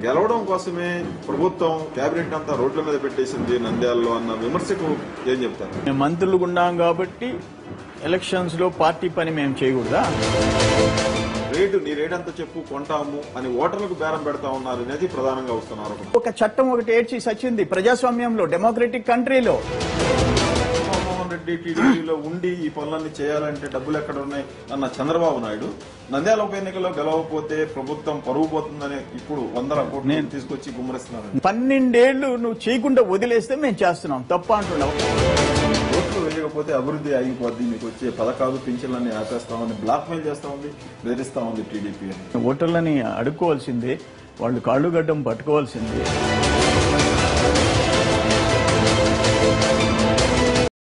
గెలవడం కోసమే ప్రభుత్వం కేబినెట్ అంతా రోడ్ల మీద పెట్టేసింది నంద్యాలలో అన్న విమర్శకు ఏం చెప్తారు మేము మంత్రులు ఉన్నాం కాబట్టి ఎలక్షన్స్ లో పార్టీ పని మేము చేయకూడదా రేటు నీ రేట్ అంతా చెప్పు కొంటాము అని ఓటర్లకు బేరం పెడతా ఉన్నారు అనేది ప్రధానంగా వస్తున్న ఆరోపణ ఒక చట్టం ఒకటి ఏడ్చి సచ్చింది ప్రజాస్వామ్యంలో డెమోక్రటిక్ కంట్రీలో జగన్మోహన్ రెడ్డి టీడీపీలో ఉండి ఈ పనులన్నీ చేయాలంటే డబ్బులు ఎక్కడ ఉన్నాయి అన్న చంద్రబాబు నాయుడు నంద్యాల ఉప ఎన్నికల్లో గెలవకపోతే ప్రభుత్వం పరువు పోతుందని ఇప్పుడు వందల కోట్లు తీసుకొచ్చి గుమ్మరిస్తున్నారు పన్నెండేళ్లు నువ్వు చేయకుండా వదిలేస్తే మేము చేస్తున్నాం తప్ప అంటున్నావు ఓట్లు వేయకపోతే అభివృద్ధి ఆగిపోద్ది మీకు వచ్చే పథకాలు పింఛన్లన్నీ ఆపేస్తామని బ్లాక్ మెయిల్ చేస్తా ఉంది బెదిరిస్తా ఉంది టీడీపీ అని ఓటర్లని అడుక్కోవాల్సిందే వాళ్ళు కాళ్ళు గడ్డం పట్టుకోవాల్సిందే